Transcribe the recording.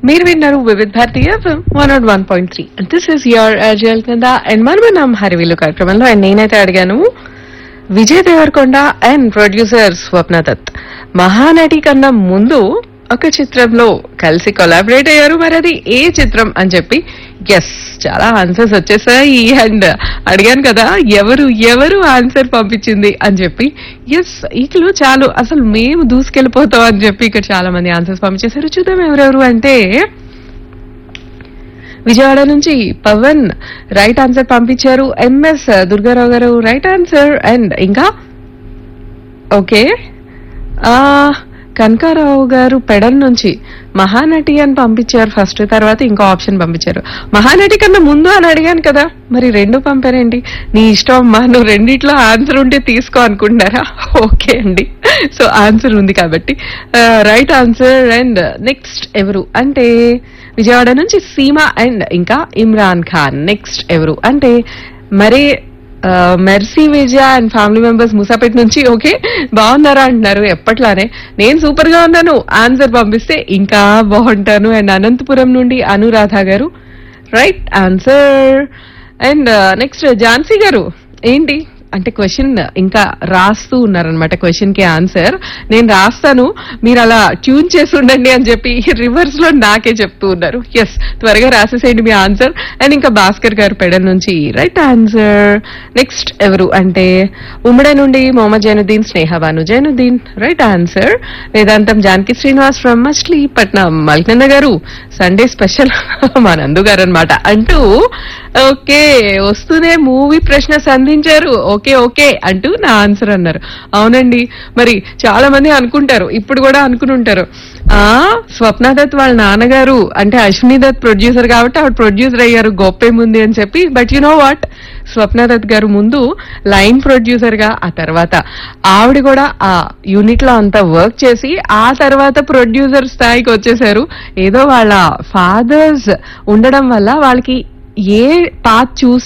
మీరు విన్నారు Vividh Bharati FM one nought one point three this is your అజల్ కింద అండ్ మనం హరివిల్లు కార్యక్రమంలో అండ్ నేనైతే అడిగాను విజయ్ దేవరకొండ అండ్ ప్రొడ్యూసర్ స్వప్న దత్ మహానటి కన్నా ముందు ఒక చిత్రంలో కలిసి కొలాబరేట్ అయ్యారు మరి అది ఏ చిత్రం అని చెప్పి ఎస్ చాలా ఆన్సర్స్ వచ్చేసాయి అండ్ అడిగాను కదా ఎవరు ఎవరు ఆన్సర్ పంపించింది అని చెప్పి ఎస్ ఇట్లు చాలు అసలు మేము దూసుకెళ్ళిపోతాం అని చెప్పి ఇక్కడ చాలా మంది ఆన్సర్స్ పంపించేశారు చూద్దాం ఎవరెవరు అంటే విజయవాడ నుంచి పవన్ రైట్ ఆన్సర్ పంపించారు ఎంఎస్ దుర్గారావు గారు రైట్ ఆన్సర్ అండ్ ఇంకా ఓకే ఆ కనకారావు గారు పెడన్ నుంచి మహానటి అని పంపించారు ఫస్ట్ తర్వాత ఇంకో ఆప్షన్ పంపించారు మహానటి కన్నా ముందు అని అడిగాను కదా మరి రెండు పంపారేంటి నీ ఇష్టం అమ్మా నువ్వు రెండిట్లో ఆన్సర్ ఉంటే తీసుకో అనుకుంటున్నారా ఓకే అండి సో ఆన్సర్ ఉంది కాబట్టి రైట్ ఆన్సర్ అండ్ నెక్స్ట్ ఎవరు అంటే విజయవాడ నుంచి సీమ అండ్ ఇంకా ఇమ్రాన్ ఖాన్ నెక్స్ట్ ఎవరు అంటే మరి Mercy Vijaya and family members Musapet నుంచి ఓకే బాగున్నారా అంటున్నారు ఎప్పట్లానే నేను సూపర్ గా ఉన్నాను ఆన్సర్ పంపిస్తే ఇంకా బాగుంటాను అండ్ అనంతపురం నుండి అనురాధ గారు right answer and next Jhansi గారు ఏంటి అంటే క్వశ్చన్ ఇంకా రాస్తూ ఉన్నారనమాట క్వశ్చన్ కి ఆన్సర్ నేను రాస్తాను మీరు అలా ట్యూన్ చేసి ఉండండి అని చెప్పి రివర్స్ లో నాకే చెప్తూ ఉన్నారు ఎస్ త్వరగా రాసేసేయండి మీ ఆన్సర్ అండ్ ఇంకా భాస్కర్ గారు పెడల్ నుంచి రైట్ ఆన్సర్ నెక్స్ట్ ఎవరు అంటే ఉమ్మడి నుండి Mohammad Zainuddin Snehabanu Zainuddin right answer Vedantam Janaki Srinivas from Machilipatnam Malkanna గారు సండే స్పెషల్ మా నందు గారు అనమాట అంటూ ఓకే వస్తూనే మూవీ ప్రశ్న సంధించారు ఓకే ఓకే అంటూ నా ఆన్సర్ అన్నారు అవునండి మరి చాలా మంది అనుకుంటారు ఇప్పుడు కూడా అనుకుని ఉంటారు ఆ స్వప్న దత్ వాళ్ళ నాన్నగారు అంటే అశ్విని దత్ ప్రొడ్యూసర్ కాబట్టి ఆవిడ ప్రొడ్యూసర్ అయ్యారు గొప్పేముంది అని చెప్పి but you know what Swapna Dutt గారు ముందు లైన్ ప్రొడ్యూసర్ గా ఆ తర్వాత ఆవిడ కూడా ఆ యూనిట్ లో అంతా వర్క్ చేసి ఆ తర్వాత ప్రొడ్యూసర్ స్థాయికి వచ్చేసారు ఏదో వాళ్ళ ఫాదర్స్ ఉండడం వల్ల వాళ్ళకి ఏ పాత్ చూస్